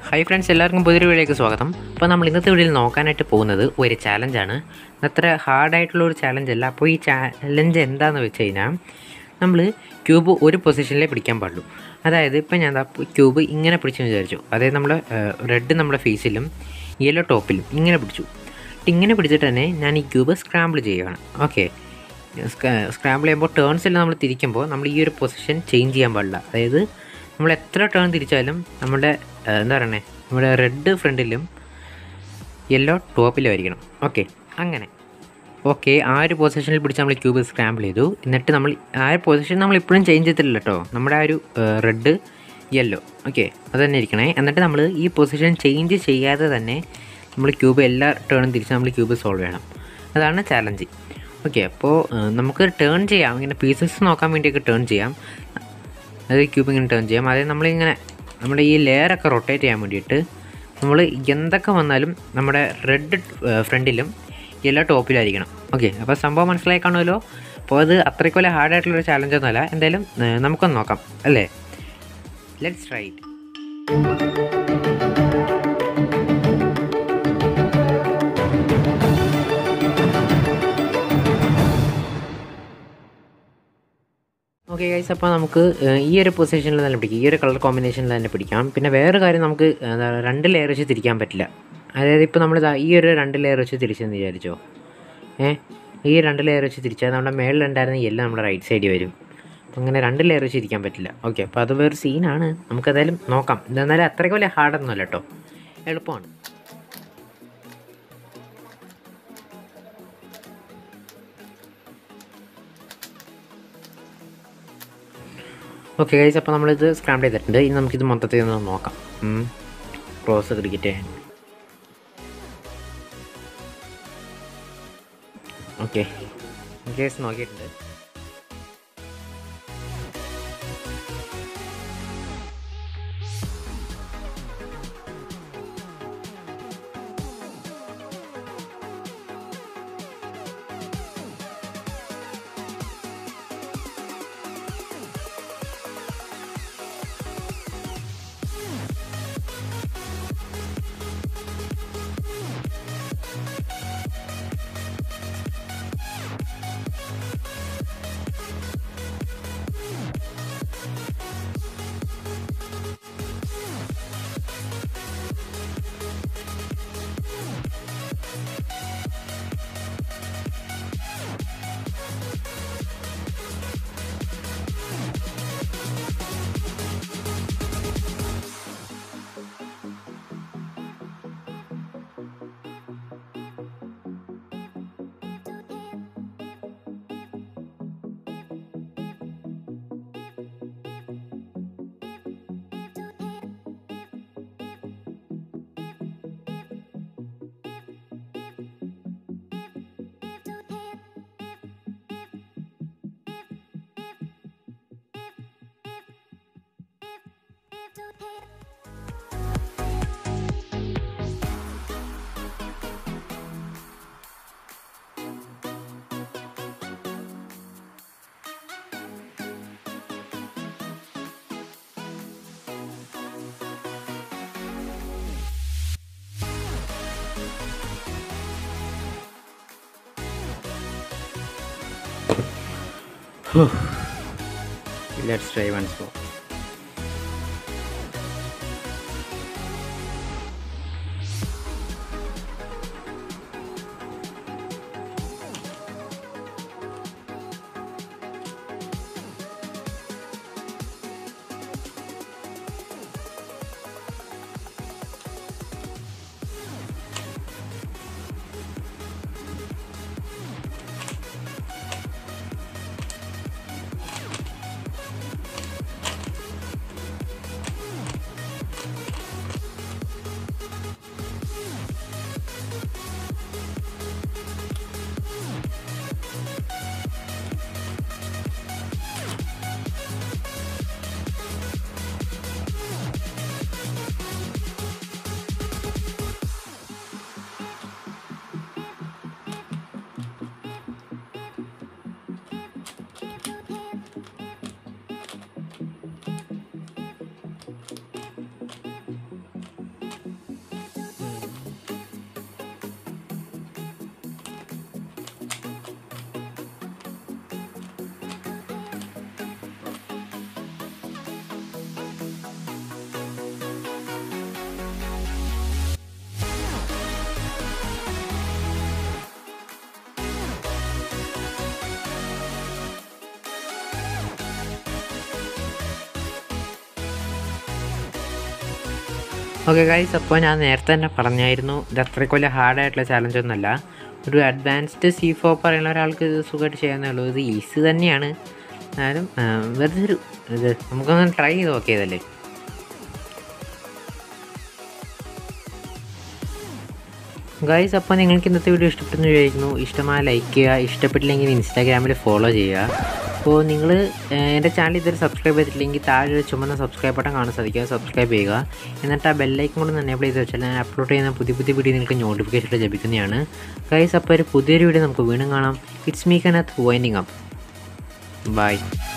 hi friends എല്ലാവർക്കും പുതിയൊരു വീഡിയോയിലേക്ക് സ്വാഗതം അപ്പോൾ നമ്മൾ ഇന്നത്തെ വീഡിയോയിൽ നോക്കാനായിട്ട് പോകുന്നത് ഒരു ചാലഞ്ചാണ് അത്ര ഹാർഡായിട്ടുള്ള ഒരു ചാലഞ്ച് അല്ല അപ്പോൾ ഈ ചാലഞ്ച് എന്താണെന്ന് വെച്ച് കഴിഞ്ഞാൽ നമ്മൾ ക്യൂബ് ഒരു പൊസിഷനിലേ പിടിക്കാൻ പാടുള്ളൂ അതായത് ഇപ്പം ഞാൻ ക്യൂബ് ഇങ്ങനെ പിടിച്ചെന്ന് വിചാരിച്ചു അതായത് നമ്മൾ റെഡ് നമ്മുടെ ഫേസിലും യെല്ലോ ടോപ്പിലും ഇങ്ങനെ പിടിച്ചു ഇങ്ങനെ പിടിച്ചിട്ട് തന്നെ ഞാൻ ഈ ക്യൂബ് സ്ക്രാമ്പിൾ ചെയ്യുകയാണ് ഓക്കെ സ്ക്രാമ്പിൾ ചെയ്യുമ്പോൾ ടേൺസിൽ നമ്മൾ തിരിക്കുമ്പോൾ നമ്മൾ ഈ ഒരു പൊസിഷൻ ചേഞ്ച് ചെയ്യാൻ പാടില്ല അതായത് നമ്മൾ എത്ര ടേൺ തിരിച്ചാലും നമ്മുടെ ഏഹ്, എന്താ പറയണേ നമ്മുടെ റെഡ് ഫ്രണ്ടിലും യെല്ലോ ടോപ്പിലും ആയിരിക്കണം ഓക്കെ അങ്ങനെ ഓക്കെ ആ ഒരു പൊസിഷനിൽ പിടിച്ച് നമ്മൾ ക്യൂബ് സ്ക്രാമ്പിൾ ചെയ്തു എന്നിട്ട് നമ്മൾ ആ ഒരു പൊസിഷൻ നമ്മൾ ഇപ്പോഴും ചേഞ്ച് ചെയ്തിട്ടില്ല കേട്ടോ നമ്മുടെ ആ ഒരു റെഡ് യെല്ലോ ഓക്കെ അത് തന്നെ ഇരിക്കണേ എന്നിട്ട് നമ്മൾ ഈ പൊസിഷൻ ചേഞ്ച് ചെയ്യാതെ തന്നെ നമ്മൾ ക്യൂബ് എല്ലാ ടേണും തിരിച്ച് നമ്മൾ ക്യൂബ് സോൾവ് ചെയ്യണം അതാണ് ചാലഞ്ച് ഓക്കെ അപ്പോൾ നമുക്ക് ടേൺ ചെയ്യാം ഇങ്ങനെ പീസസ് നോക്കാൻ വേണ്ടിയൊക്കെ ടേൺ ചെയ്യാം അത് ക്യൂബ് ഇങ്ങനെ ടേൺ ചെയ്യാം അതായത് നമ്മളിങ്ങനെ നമ്മുടെ ഈ ലെയറൊക്കെ റൊട്ടേറ്റ് ചെയ്യാൻ വേണ്ടിയിട്ട് നമ്മൾ എന്തൊക്കെ വന്നാലും നമ്മുടെ റെഡ് ഫ്രണ്ടിലും യെല്ലോ ടോപ്പിലായിരിക്കണം ഓക്കെ അപ്പോൾ സംഭവം മനസ്സിലായി കാണുമല്ലോ അപ്പോൾ അത് അത്രയ്ക്ക് വലിയ ഹാർഡായിട്ടുള്ളൊരു ചാലഞ്ചൊന്നുമല്ല എന്തായാലും ഏഹ്, നമുക്കൊന്ന് നോക്കാം അല്ലേ let's try it okay guys അപ്പോൾ നമുക്ക് ഏഹ്, ഈ ഒരു പൊസിഷനിൽ തന്നെ പിടിക്കാം ഈ ഒരു കളർ കോമ്പിനേഷനിൽ തന്നെ പിടിക്കാം പിന്നെ വേറെ കാര്യം നമുക്ക് എന്താ രണ്ട് ലെയർ വെച്ച് തിരിക്കാൻ പറ്റില്ല അതായത് ഇപ്പോൾ നമ്മൾ ഈ ഒരു രണ്ട് ലെയർ വെച്ച് തിരിച്ചെന്ന് വിചാരിച്ചോ ഏ ഈ രണ്ട് ലെയർ വെച്ച് തിരിച്ചാൽ നമ്മുടെ മേളിലുണ്ടായിരുന്ന എല്ലാം നമ്മുടെ റൈറ്റ് സൈഡിൽ വരും അപ്പോൾ അങ്ങനെ രണ്ട് ലെയർ വെച്ച് ഇരിക്കാൻ പറ്റില്ല ഓക്കെ അപ്പോൾ അത് വേറെ സീനാണ് നമുക്കതായാലും നോക്കാം ഇതെന്നാലും അത്രയ്ക്ക് വലിയ ഹാർഡൊന്നുമല്ല കേട്ടോ എളുപ്പമാണ് ഓക്കെ ഗൈസ് അപ്പോൾ നമ്മളിത് സ്ക്രാമ്പ് ചെയ്തിട്ടുണ്ട് ഇനി നമുക്കിത് മൊത്തത്തിൽ ഒന്ന് നോക്കാം ക്രോസ് ക്രിക്കറ്റ് ചെയ്യാൻ ഓക്കെ കേസ് നോക്കിയിട്ടുണ്ട് let's try once more okay guys അപ്പോൾ ഞാൻ നേരത്തെ തന്നെ പറഞ്ഞായിരുന്നു ഇത് അത്രയ്ക്ക് വലിയ ഹാർഡായിട്ടുള്ള ചാലഞ്ച് ഒന്നുമല്ല ഒരു അഡ്വാൻസ്ഡ് സി ഫോ പറയുന്ന ഒരാൾക്ക് ഇത് സുഖമായിട്ട് ചെയ്യാവുന്നേ ഉള്ളൂ ഇത് ഈസി തന്നെയാണ് എന്നാലും ആ, വെറുതെ ഒരു ഇത് നമുക്കൊന്ന് ട്രൈ ചെയ്ത് നോക്കിയതല്ലേ ഗൈസ് അപ്പോൾ നിങ്ങൾക്ക് ഇന്നത്തെ വീഡിയോ ഇഷ്ടപ്പെട്ടെന്ന് വിചാരിക്കുന്നു ഇഷ്ടമായ ലൈക്ക് ചെയ്യുക ഇഷ്ടപ്പെട്ടില്ലെങ്കിൽ ഇൻസ്റ്റാഗ്രാമിൽ ഫോളോ ചെയ്യുക അപ്പോൾ നിങ്ങൾ എൻ്റെ ചാനൽ ഇതുവരെ സബ്സ്ക്രൈബ് ചെയ്തിട്ടില്ലെങ്കിൽ താഴെ ഒരു ചുമന്ന സബ്സ്ക്രൈബ് ബട്ടൺ കാണാൻ സാധിക്കുക സബ്സ്ക്രൈബ് ചെയ്യുക എന്നിട്ട് ആ ബെല്ലൈക്കൻ കൂടെ എനേബിൾ ചെയ്ത് വെച്ചാൽ ഞാൻ അപ്ലോഡ് ചെയ്യുന്ന പുതിയ പുതിയ വീഡിയോ നിങ്ങൾക്ക് നോട്ടിഫിക്കേഷൻ ലഭിക്കുന്നതാണ് ഗൈസ് അപ്പോൾ ഒരു പുതിയൊരു വീഡിയോ നമുക്ക് വീണ്ടും കാണാം it's me Kenneth winding up by